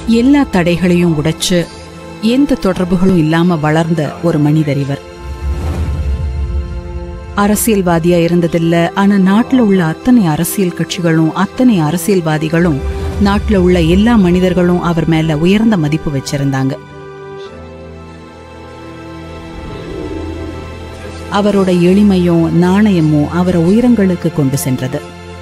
எல்லா தடைகளையும் உடைச்சு எந்த தொடர்புகளும் இல்லாம வளர்ந்த ஒரு மனிதர் இவர் அரசியல்வாதியா இருந்ததில்ல ஆனா நாட்டுல உள்ள அத்தனை அரசியல் கட்சிகளும் அத்தனை அரசியல்வாதிகளும் நாட்டுல உள்ள எல்லா மனிதர்களும் அவர் மேல உயர்ந்த மதிப்பு வச்சிருந்தாங்க அவரோட எளிமையும் நாணயமும் அவரை உயரங்களுக்கு கொண்டு சென்றது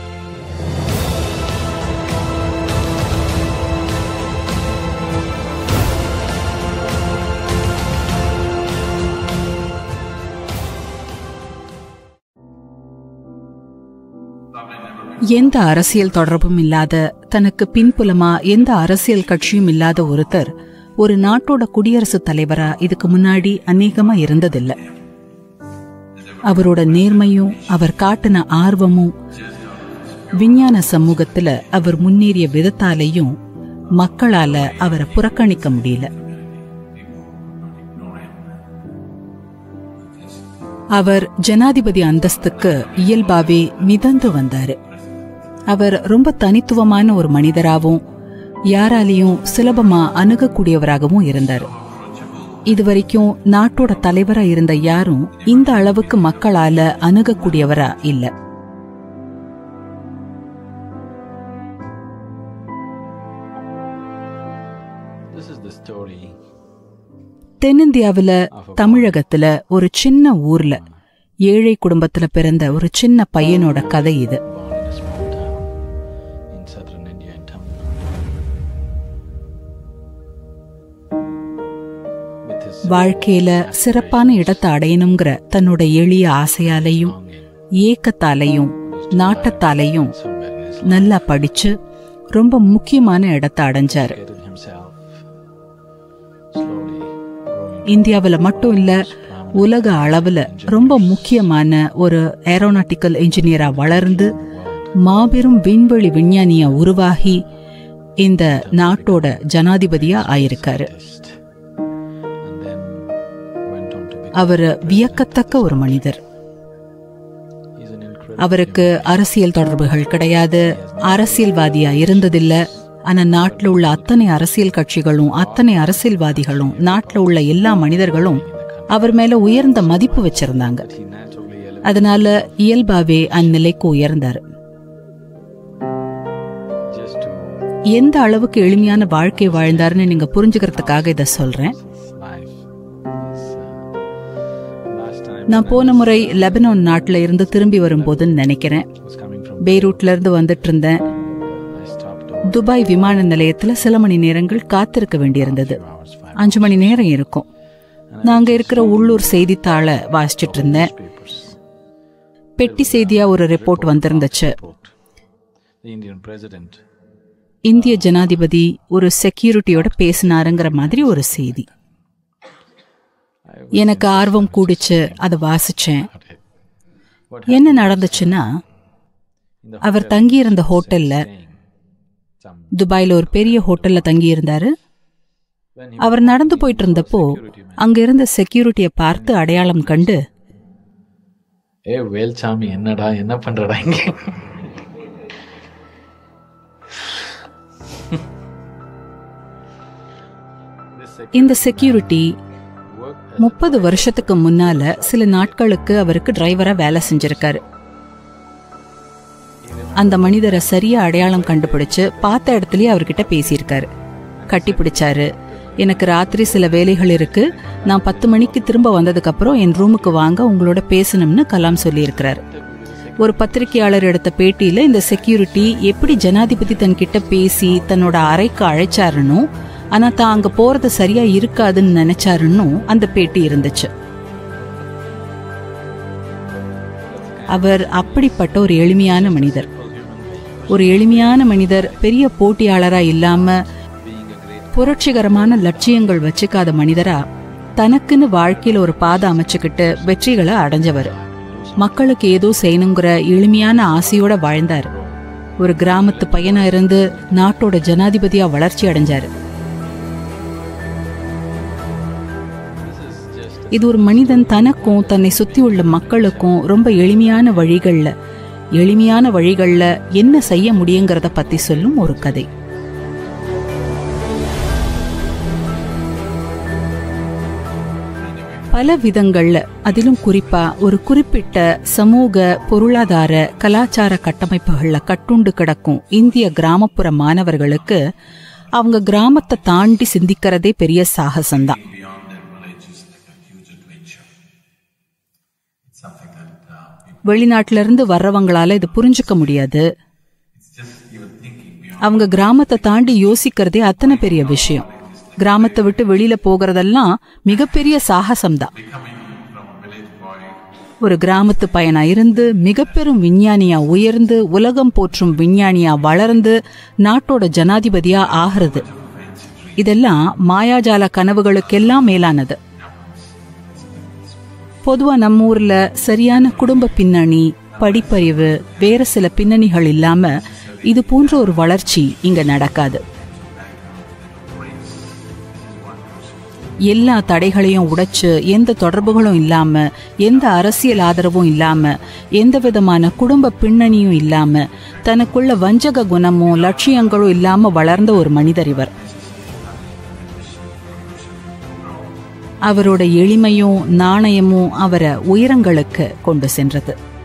எந்த அரசியல் தொடர்பும் இல்லாத தனக்கு பின்புலமா எந்த அரசியல் கட்சியும் இல்லாத ஒருத்தர் ஒரு நாட்டோட குடியரசுத் தலைவரா இதுக்கு முன்னாடி அநேகமா இருந்ததில்ல அவரோட நேர்மையும் அவர் காட்டின ஆர்வமும் விஞ்ஞான சமூகத்துல அவர் முன்னேறிய விதத்தாலையும் மக்களால அவரை புறக்கணிக்க முடியல அவர் ஜனாதிபதி அந்தஸ்துக்கு இயல்பாவே மிதந்து வந்தாரு அவர் ரொம்ப தனித்துவமான ஒரு மனிதராகவும் யாராலையும் சுலபமா அணுகக்கூடியவராகவும் இருந்தார் இதுவரைக்கும் நாட்டோட தலைவரா இருந்த யாரும் இந்த அளவுக்கு மக்களால அணுகக்கூடியவரா இல்ல This is the story தென்னிந்தியாவுல தமிழகத்துல ஒரு சின்ன ஊர்ல ஏழை குடும்பத்துல பிறந்த ஒரு சின்ன பையனோட கதை இது born in a small town in southern India in Tamil Nadu. With his வாழ்க்கையில சிறப்பான இடத்தை அடையணுங்கிற தன்னோட எளிய ஆசையாலையும் ஏக்கத்தாலையும் நாட்டத்தாலையும் somewhere in his நல்லா படிச்சு ரொம்ப முக்கியமான இடத்தை அடைஞ்சாரு located himself, slowly growing இந்தியாவுல மட்டும் இல்ல உலக அளவுல ரொம்ப முக்கியமான ஒரு ஏரோநாட்டிக்கல் இன்ஜினியரா வளர்ந்து மாபெரும் விண்வெளி விஞ்ஞானியா உருவாகி இந்த நாட்டோட ஜனாதிபதியா ஆயிருக்காரு scientist, and then went on to become. அவர் வியக்கத்தக்க ஒரு மனிதர் He's an incredible. அவருக்கு அரசியல் தொடர்புகள் கிடையாது அரசியல்வாதியா இருந்ததில்ல ஆனா நாட்டுல உள்ள அத்தனை அரசியல் கட்சிகளும் அத்தனை அரசியல்வாதிகளும் நாட்டுல உள்ள எல்லா மனிதர்களும் அவர் மேல உயர்ந்த மதிப்பு வச்சிருந்தாங்க He naturally elevated அதனால இயல்பாவே அந்நிலைக்கு உயர்ந்தார் just to எந்த அளவுக்கு எளிமையான வாழ்க்கை வாழ்ந்தாருன்னு நீங்க புரிஞ்சுக்கிறதுக்காக இதை சொல்றேன் life. Is, uh, last time நான் போன முறை லெபனான் நாட்டுல இருந்து திரும்பி வரும்போதுன்னு நினைக்கிறேன் was coming from பெய்ரூட்ல இருந்து வந்துட்டு இருந்தேன் I stopped over துபாய் விமான நிலையத்துல சில மணி நேரங்கள் காத்திருக்க வேண்டியிருந்தது hours five அஞ்சு மணி நேரம் இருக்கும் நாங்க இருக்கிற உள்ளூர் செய்தித்தாளை வாசிச்சிட்டு இருந்தேன் papers. பெட்டி செய்தியா ஒரு ரிப்போர்ட் வந்திருந்துச்சு Report. The Indian president இந்திய ஜனாதிபதி ஒரு செக்யூரிட்டியோட பேசினாருங்கிற மாதிரி ஒரு செய்தி எனக்கு ஆர்வம் கூடிச்சு அதை வாசிச்சேன் What என்ன நடந்துச்சுன்னா in the அவர் தங்கியிருந்த ஹோட்டல்ல saying some துபாயில ஒரு பெரிய ஹோட்டல்ல தங்கியிருந்தாரு when he அவர் நடந்து போயிட்டு இருந்தப்போ அங்க இருந்த செக்யூரிட்டியை பார்த்து அடையாளம் கண்டு ஏ வேல்சாமி என்னடா என்ன பண்றடா இங்க இந்த செக்யூரிட்டி முப்பது வருஷத்துக்கு முன்னால சில நாட்களுக்கு அவருக்கு டிரைவரா வேலை செஞ்சிருக்காரு அந்த மனிதரை சரியா அடையாளம் கண்டுபிடிச்சு பார்த்த இடத்துலயே அவர்கிட்ட பேசியிருக்காரு கட்டி பிடிச்சாரு எனக்கு ராத்திரி சில வேலைகள் இருக்கு நான் பத்து மணிக்கு திரும்ப வந்ததுக்கு அப்புறம் என் ரூமுக்கு வாங்க உங்களோட பேசணும்னு கலாம் சொல்லியிருக்கிறாரு ஒரு பத்திரிகையாளர் எடுத்த பேட்டியில இந்த செக்யூரிட்டி எப்படி ஜனாதிபதி தன்கிட்ட பேசி தன்னோட அறைக்கு அழைச்சாருன்னு ஆனா தான் அங்க போறது சரியா இருக்காதுன்னு நினைச்சாருன்னு அந்த பேட்டி இருந்துச்சு அவர் அப்படிப்பட்ட ஒரு எளிமையான மனிதர் ஒரு எளிமையான மனிதர் பெரிய போட்டியாளரா இல்லாம புரட்சிகரமான லட்சியங்கள் வச்சுக்காத மனிதரா தனக்குன்னு வாழ்க்கையில ஒரு பாதை அமைச்சுக்கிட்டு வெற்றிகளை அடைஞ்சவர் மக்களுக்கு ஏதோ செய்யணுங்கிற எளிமையான ஆசையோட வாழ்ந்தார் ஒரு கிராமத்து பையனா இருந்து நாட்டோட ஜனாதிபதியா வளர்ச்சி அடைஞ்சாரு இது ஒரு மனிதன் தனக்கும் தன்னை சுத்தி உள்ள மக்களுக்கும் ரொம்ப எளிமையான வழிகள்ல எளிமையான வழிகள்ல என்ன செய்ய முடியுங்கிறத பத்தி சொல்லும் ஒரு கதை பல விதங்கள்ல அதிலும் குறிப்பா ஒரு குறிப்பிட்ட சமூக பொருளாதார கலாச்சார கட்டமைப்புகள்ல கட்டுண்டு கிடக்கும் இந்திய கிராமப்புற மாணவர்களுக்கு அவங்க கிராமத்தை தாண்டி சிந்திக்கிறதே பெரிய சாகசம்தான் beyond their village is like a huge adventure. It's something that uh, people, வெளிநாட்டுல இருந்து வர்றவங்களால இது புரிஞ்சுக்க முடியாது it's just even thinking beyond. அவங்க கிராமத்தை தாண்டி யோசிக்கிறதே அத்தனை பெரிய விஷயம் கிராமத்தை விட்டு வெளியில போகிறதெல்லாம் மிகப்பெரிய சாகசம்தான் Becoming from a village boy ஒரு கிராமத்து பையனா இருந்து மிகப்பெரும் விஞ்ஞானியா உயர்ந்து உலகம் போற்றும் விஞ்ஞானியா வளர்ந்து நாட்டோட ஜனாதிபதியா ஆகிறது இதெல்லாம் மாயாஜால கனவுகளுக்கெல்லாம் மேலானது பொதுவா நம்ம ஊர்ல சரியான குடும்ப பின்னணி படிப்பறிவு வேற சில பின்னணிகள் இல்லாம இது போன்ற ஒரு வளர்ச்சி இங்க நடக்காது எல்லா தடைகளையும் உடைச்சு எந்த தொடர்புகளும் இல்லாம எந்த அரசியல் ஆதரவும் இல்லாம எந்த விதமான குடும்ப பின்னணியும் இல்லாம தனக்குள்ள வஞ்சக குணமும் லட்சியங்களும் இல்லாம வளர்ந்த ஒரு மனிதர் இவர் அவரோட எளிமையும் நாணயமும் அவரை உயரங்களுக்கு கொண்டு சென்றது